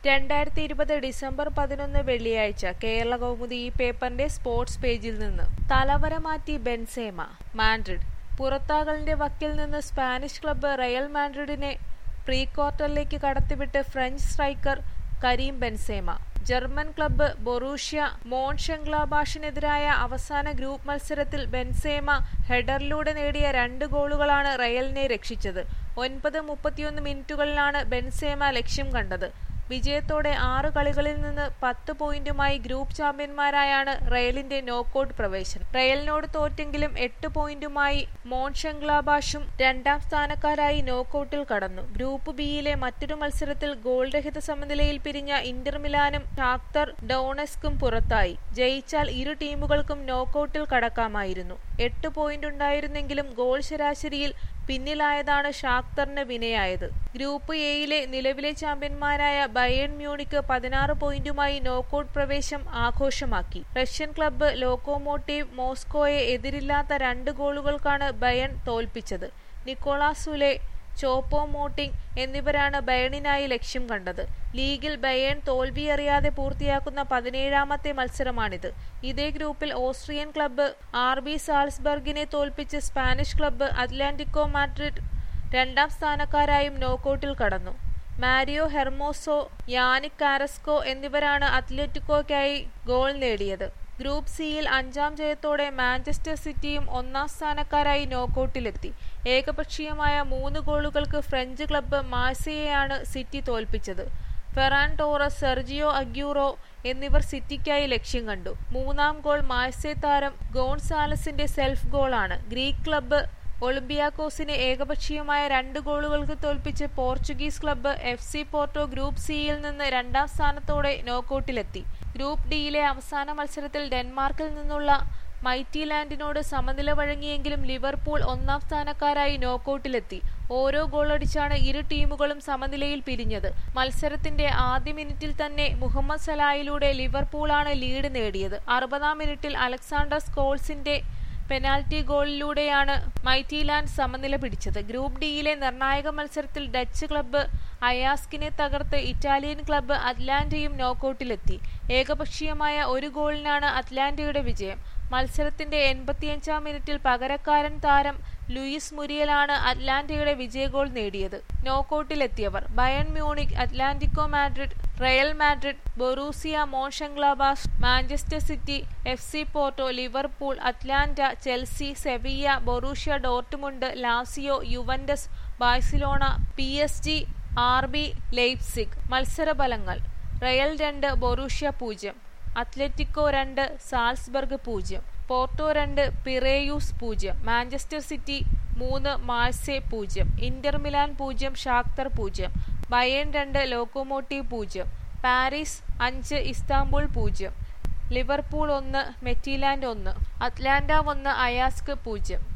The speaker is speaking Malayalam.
രണ്ടായിരത്തി ഇരുപത് ഡിസംബർ പതിനൊന്ന് വെള്ളിയാഴ്ച കേരള കൗമുദി ഈ പേപ്പറിന്റെ സ്പോർട്സ് പേജിൽ നിന്ന് തലവര മാറ്റി ബെൻസേമ മാൻഡ്രിഡ് പുറത്താകലിന്റെ വക്കിൽ നിന്ന് സ്പാനിഷ് ക്ലബ്ബ് റയൽ മാൻഡ്രിഡിനെ പ്രീ ക്വാർട്ടറിലേക്ക് കടത്തിവിട്ട് French striker Karim Benzema German club Borussia മോൺഷെങ്ലാബാഷിനെതിരായ അവസാന ഗ്രൂപ്പ് മത്സരത്തിൽ ബെൻസേമ ഹെഡറിലൂടെ നേടിയ രണ്ട് ഗോളുകളാണ് റയലിനെ രക്ഷിച്ചത് ഒൻപത് മുപ്പത്തിയൊന്ന് മിനിറ്റുകളിലാണ് ബെൻസേമ ലക്ഷ്യം കണ്ടത് വിജയത്തോടെ ആറ് കളികളിൽ നിന്ന് പത്ത് പോയിന്റുമായി ഗ്രൂപ്പ് ചാമ്പ്യന്മാരായാണ് റയലിന്റെ നോക്കൌട്ട് പ്രവേശനം റയലിനോട് തോറ്റെങ്കിലും എട്ട് പോയിന്റുമായി മോൺഷെങ്ലാബാഷും രണ്ടാം സ്ഥാനക്കാരായി നോക്കൌട്ടിൽ കടന്നു ഗ്രൂപ്പ് ബിയിലെ മറ്റൊരു മത്സരത്തിൽ ഗോൾരഹിത സമനിലയിൽ പിരിഞ്ഞ ഇന്റർ മിലാനും ഷാക്തർ ഡോണസ്കും പുറത്തായി ജയിച്ചാൽ ഇരു ടീമുകൾക്കും നോക്കൌട്ടിൽ കടക്കാമായിരുന്നു എട്ട് പോയിന്റ് ഉണ്ടായിരുന്നെങ്കിലും ഗോൾ ശരാശരിയിൽ പിന്നിലായതാണ് ഷാക്തറിന് വിനയായത് ഗ്രൂപ്പ് എയിലെ നിലവിലെ ചാമ്പ്യന്മാരായ ബയേൺ മ്യൂണിക്ക് പതിനാറ് പോയിന്റുമായി നോക്കൌട്ട് പ്രവേശം ആഘോഷമാക്കി റഷ്യൻ ക്ലബ്ബ് ലോക്കോമോട്ടീവ് മോസ്കോയെ എതിരില്ലാത്ത രണ്ട് ഗോളുകൾക്കാണ് ബയൺ തോൽപ്പിച്ചത് നിക്കോളാസ് സുലെ ചോപ്പോ മോട്ടിംഗ് എന്നിവരാണ് ബയണിനായി ലക്ഷ്യം കണ്ടത് ലീഗിൽ ബയേൺ തോൽവിയറിയാതെ പൂർത്തിയാക്കുന്ന പതിനേഴാമത്തെ മത്സരമാണിത് ഇതേ ഗ്രൂപ്പിൽ ഓസ്ട്രിയൻ ക്ലബ്ബ് ആർ ബി സാൾസ്ബർഗിനെ തോൽപ്പിച്ച് സ്പാനിഷ് ക്ലബ്ബ് അറ്റ്ലാന്റിക്കോ മാഡ്രിഡ് രണ്ടാം സ്ഥാനക്കാരായും നോക്കൌട്ടിൽ കടന്നു മാരിയോ ഹെർമോസോ യാനിക് കാരസ്കോ എന്നിവരാണ് അത്ലറ്റിക്കോയ്ക്കായി ഗോൾ നേടിയത് ഗ്രൂപ്പ് സിയിൽ അഞ്ചാം ജയത്തോടെ മാഞ്ചസ്റ്റർ സിറ്റിയും ഒന്നാം സ്ഥാനക്കാരായി നോക്കൌട്ടിലെത്തി ഏകപക്ഷീയമായ മൂന്ന് ഗോളുകൾക്ക് ഫ്രഞ്ച് ക്ലബ്ബ് മാഴ്സയെയാണ് സിറ്റി തോൽപ്പിച്ചത് ഫെറാൻ ടോറസ് സെർജിയോ അഗ്യൂറോ എന്നിവർ സിറ്റിക്കായി ലക്ഷ്യം കണ്ടു മൂന്നാം ഗോൾ മാഴ്സെ താരം ഗോൺസാലസിന്റെ സെൽഫ് ഗോളാണ് ഗ്രീക്ക് ക്ലബ്ബ് ഒളിമ്പിയാക്കോസിനെ ഏകപക്ഷീയമായ രണ്ട് ഗോളുകൾക്ക് തോൽപ്പിച്ച് Portuguese club F C Porto group സിയിൽ നിന്ന് രണ്ടാം സ്ഥാനത്തോടെ നോക്കൌട്ടിലെത്തി ഗ്രൂപ്പ് ഡിയിലെ അവസാന മത്സരത്തിൽ ഡെൻമാർക്കിൽ നിന്നുള്ള മൈറ്റിലാൻഡിനോട് സമനില വഴങ്ങിയെങ്കിലും ലിവർപൂൾ ഒന്നാം സ്ഥാനക്കാരായി നോക്കൌട്ടിലെത്തി ഓരോ ഗോളടിച്ചാണ് ഇരു ടീമുകളും സമനിലയിൽ പിരിഞ്ഞത് മത്സരത്തിന്റെ ആദ്യ മിനിറ്റിൽ തന്നെ മുഹമ്മദ് സലായിലൂടെ ലിവർപൂളാണ് ലീഡ് നേടിയത് അറുപതാം മിനിറ്റിൽ അലക്സാണ്ടർ സ്കോൾസിന്റെ പെനാൽറ്റി ഗോളിലൂടെയാണ് മൈറ്റിലാൻഡ് സമനില പിടിച്ചത് ഗ്രൂപ്പ് ഡിയിലെ നിർണായക മത്സരത്തിൽ ഡച്ച് ക്ലബ്ബ് അയാസ്കിനെ തകർത്ത് ഇറ്റാലിയൻ ക്ലബ്ബ് അറ്റ്ലാന്റയും നോക്കൌട്ടിലെത്തി ഏകപക്ഷീയമായ ഒരു ഗോളിനാണ് അറ്റ്ലാന്റയുടെ വിജയം മത്സരത്തിന്റെ എൺപത്തിയഞ്ചാം മിനിറ്റിൽ പകരക്കാരൻ താരം ലൂയിസ് മുരിയലാണ് അറ്റ്ലാന്റയുടെ വിജയഗോൾ നേടിയത് നോക്കൌട്ടിലെത്തിയവർ Bayern Munich Atletico Madrid Real Madrid Borussia Monchengladbach Manchester City F C Porto Liverpool Atalanta Chelsea Sevilla Borussia Dortmund Lazio Juventus Barcelona P S G R B Leipzig മത്സരഫലങ്ങൾ റയൽ രണ്ട് ബൊറൂഷ്യ പൂജ്യം അത്ലറ്റിക്കോ രണ്ട് സാൾസ്ബർഗ് പൂജ്യം പോർട്ടോ രണ്ട് പിറേയൂസ് പൂജ്യം മാഞ്ചസ്റ്റർ സിറ്റി മൂന്ന് മാഴ്സെ പൂജ്യം ഇന്റർ മിലാൻ പൂജ്യം ഷാക്തർ പൂജ്യം ബയേൺ രണ്ട് ലോക്കോമോട്ടീവ് പൂജ്യം പാരീസ് അഞ്ച് ഇസ്താംബുൾ പൂജ്യം ലിവർപൂൾ ഒന്ന് മെറ്റിലാൻഡ് ഒന്ന് അറ്റ്ലാന്റ ഒന്ന് അയാസ്ക് പൂജ്യം